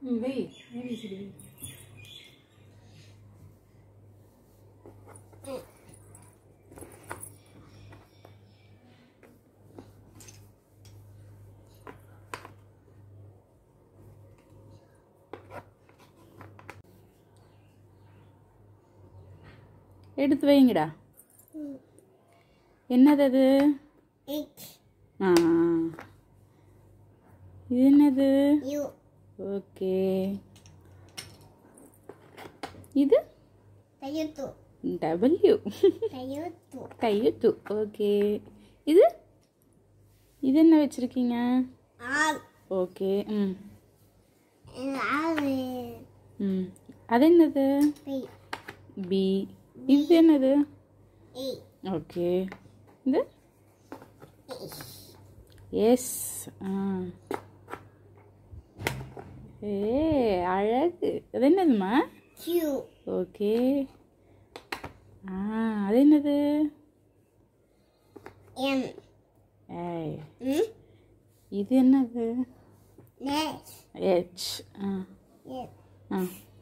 ம் வை ஏபிசிடி எடுத்து வைங்கடா என்னது அது H ஆ இது என்னது U ஓகே இது Tayutu டபிள்யூ Tayutu கையுத்து ஓகே இது இது என்ன வச்சுருக்கீங்க R ஓகே ம் R ம் அது என்னது B பி இது என்னது E ஓகே இது எஸ் ஆ ஏ அழகு அது என்னதுமா Q ஓகே ஆ அது என்னது M ஏய் M இது என்னது Next ஹெச் ஆ Yes ஆ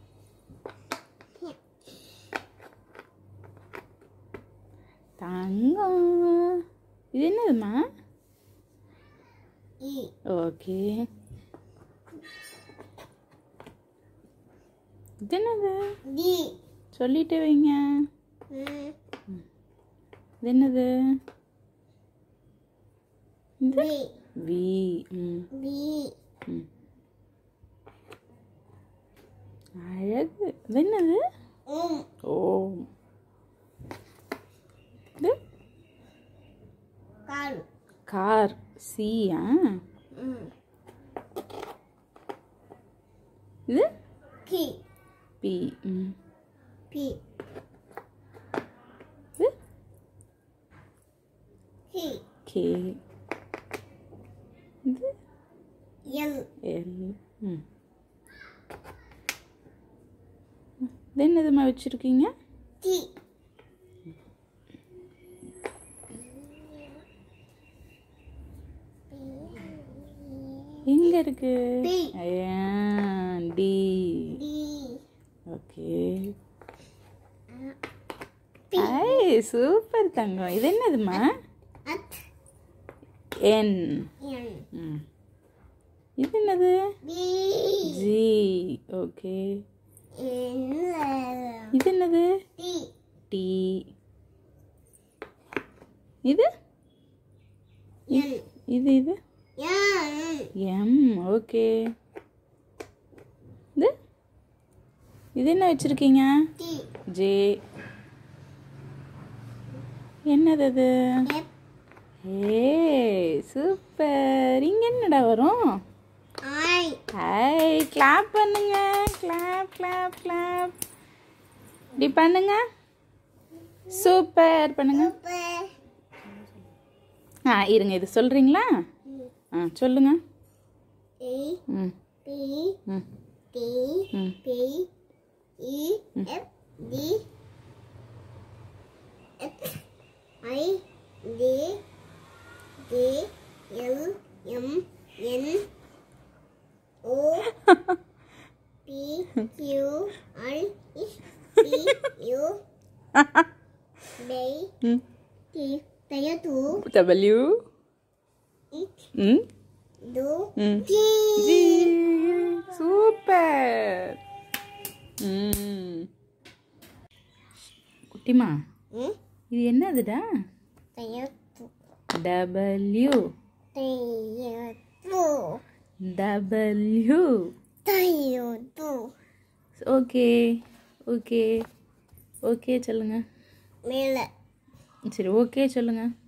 தங்கம் இது என்னதுமா E ஓகே இது என்னது D சொல்லிட்டே வைங்க M இது என்னது இது B வி ம் B ம் அழகு இது என்னது Um ஓம் இது Car கார் சியா M இது K பி ம் P இது K கே இது L எல் ம் இது என்னதுமா வச்சுருக்கீங்க T எங்கே இருக்கு B. D D okay P I super தங்கம் இது என்னதுமா at என் N ம் இது என்னது B ஜி ஓகே N இது என்னது T டி இது N இது இது M எம் ஓகே இது இது என்ன வச்சுருக்கீங்க T ஜே என்னது அது F ஏ சூப்பர் இங்கே என்னடா வரும் I ஹாய் கிளாப் பண்ணுங்க கிளாப் கிளாப் கிளாப் இப்படி பண்ணுங்க சூப்பர் பண்ணுங்க Super ஆ இருங்க இது சொல்கிறீங்களா ஆ சொல்லுங்க A ம் B ம் D ம் P E F D F I D D L M N O P Q R S T U D ம் T Tayatu டபிள்யூ H ம் Do ம் T ஜி சூப்பர் ம் குட்டிமா Hmm? இது என்னதுடா Tayatu W Tayatu W Tayatu okay okay okay சொல்லுங்க மேல சரி ஓகே சொல்லுங்க